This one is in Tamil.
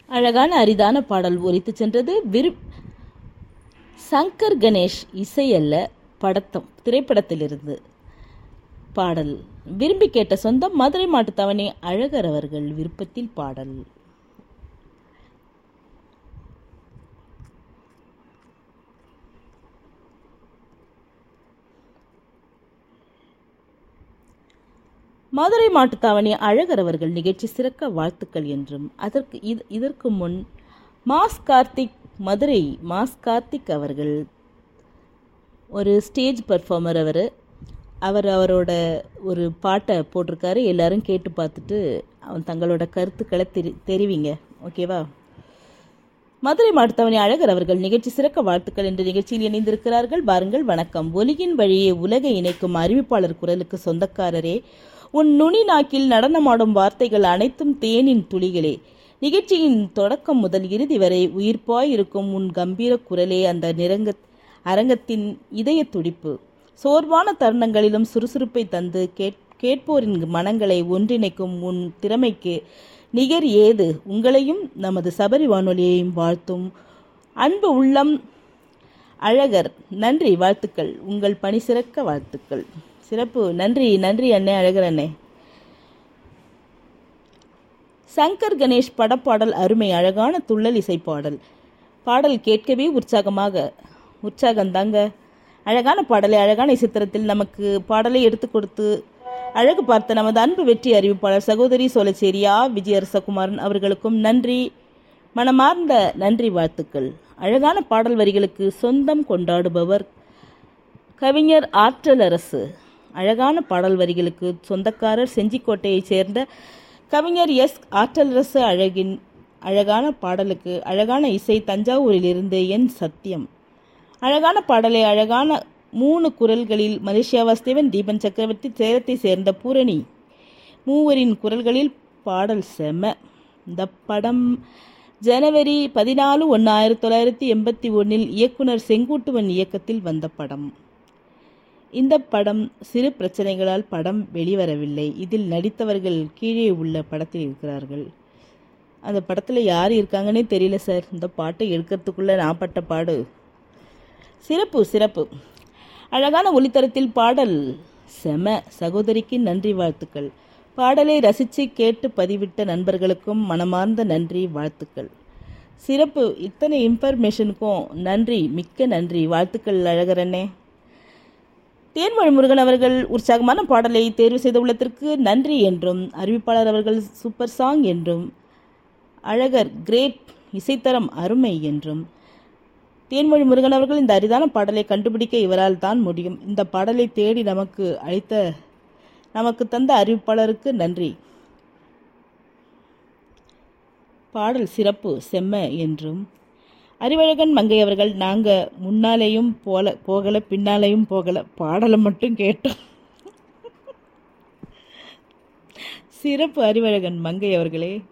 அழகான அரிதான பாடல் ஒலித்து சென்றது விரு சங்கர் கணேஷ் இசை அல்ல படத்தம் திரைப்படத்திலிருந்து பாடல் விரும்பி கேட்ட சொந்தம் மதுரை மாட்டுத்தவணை அழகர் அவர்கள் விருப்பத்தில் பாடல் மதுரை மாட்டுத்தாவணி அழகர் அவர்கள் நிகழ்ச்சி சிறக்க வாழ்த்துக்கள் என்றும் அதற்கு இது இதற்கு முன் மாஸ் கார்த்திக் மதுரை மாஸ் கார்த்திக் அவர்கள் ஒரு ஸ்டேஜ் பர்ஃபார்மர் அவர் அவர் அவரோட ஒரு பாட்டை போட்டிருக்காரு எல்லாரும் கேட்டு பார்த்துட்டு அவன் தங்களோட கருத்துக்களை தெரி தெரிவிங்க ஓகேவா மதுரை மாட்டுத்தவணி அழகர் அவர்கள் நிகழ்ச்சி சிறக்க வாழ்த்துக்கள் என்ற நிகழ்ச்சியில் இணைந்திருக்கிறார்கள் பாருங்கள் வணக்கம் ஒலியின் வழியே உலகை இணைக்கும் அறிவிப்பாளர் குரலுக்கு சொந்தக்காரரே உன் நுனி நாக்கில் நடனமாடும் வார்த்தைகள் அனைத்தும் தேனின் துளிகளே நிகழ்ச்சியின் தொடக்கம் முதல் இறுதி வரை உயிர்ப்பாய் இருக்கும் உன் கம்பீர குரலே அந்த நிரங்க அரங்கத்தின் இதய துடிப்பு சோர்வான தருணங்களிலும் சுறுசுறுப்பை தந்து கேட் கேட்போரின் மனங்களை ஒன்றிணைக்கும் உன் திறமைக்கு நிகர் ஏது உங்களையும் நமது சபரி வானொலியையும் வாழ்த்தும் அன்பு உள்ளம் அழகர் நன்றி வாழ்த்துக்கள் உங்கள் பணி சிறக்க வாழ்த்துக்கள் சிறப்பு நன்றி நன்றி அண்ணே அழகர் அண்ணே சங்கர் கணேஷ் படப்பாடல் அருமை அழகான துள்ளல் இசை பாடல் பாடல் கேட்கவே உற்சாகமாக உற்சாகந்தாங்க அழகான பாடலை அழகான இசைத்திரத்தில் நமக்கு பாடலை எடுத்து கொடுத்து அழகு பார்த்த நமது அன்பு வெற்றி அறிவிப்பாளர் சகோதரி சோழச்சேரி ஆ விஜயரசகுமாரன் அவர்களுக்கும் நன்றி மனமார்ந்த நன்றி வாழ்த்துக்கள் அழகான பாடல் வரிகளுக்கு சொந்தம் கொண்டாடுபவர் கவிஞர் ஆற்றலரசு அழகான பாடல் வரிகளுக்கு சொந்தக்காரர் செஞ்சிக்கோட்டையைச் சேர்ந்த கவிஞர் எஸ் ஆற்றலரசு அழகின் அழகான பாடலுக்கு அழகான இசை தஞ்சாவூரிலிருந்து என் சத்தியம் அழகான பாடலை அழகான மூணு குரல்களில் மலேசியா வாஸ்தேவன் தீபன் சக்கரவர்த்தி சேலத்தை சேர்ந்த பூரணி மூவரின் குரல்களில் பாடல் செம இந்த படம் ஜனவரி பதினாலு ஒன்று ஆயிரத்தி தொள்ளாயிரத்தி எண்பத்தி ஒன்றில் இயக்குனர் செங்குட்டுவன் இயக்கத்தில் வந்த படம் இந்த படம் சிறு பிரச்சனைகளால் படம் வெளிவரவில்லை இதில் நடித்தவர்கள் கீழே உள்ள படத்தில் இருக்கிறார்கள் அந்த படத்தில் யார் இருக்காங்கன்னே தெரியல சார் இந்த பாட்டை எடுக்கிறதுக்குள்ளே நான் பட்ட பாடு சிறப்பு சிறப்பு அழகான ஒளித்தரத்தில் பாடல் செம சகோதரிக்கு நன்றி வாழ்த்துக்கள் பாடலை ரசித்து கேட்டு பதிவிட்ட நண்பர்களுக்கும் மனமார்ந்த நன்றி வாழ்த்துக்கள் சிறப்பு இத்தனை இன்ஃபர்மேஷனுக்கும் நன்றி மிக்க நன்றி வாழ்த்துக்கள் அழகரண்ணே தேன்மொழி முருகன் அவர்கள் உற்சாகமான பாடலை தேர்வு செய்த உள்ளத்திற்கு நன்றி என்றும் அறிவிப்பாளர் அவர்கள் சூப்பர் சாங் என்றும் அழகர் கிரேட் இசைத்தரம் அருமை என்றும் தேன்மொழி முருகன் அவர்கள் இந்த அரிதான பாடலை கண்டுபிடிக்க இவரால் தான் முடியும் இந்த பாடலை தேடி நமக்கு அளித்த நமக்கு தந்த அறிவிப்பாளருக்கு நன்றி பாடல் சிறப்பு செம்ம என்றும் அறிவழகன் மங்கை அவர்கள் நாங்கள் முன்னாலேயும் போல போகலை பின்னாலேயும் போகலை பாடலை மட்டும் கேட்டோம் சிறப்பு அறிவழகன் மங்கை அவர்களே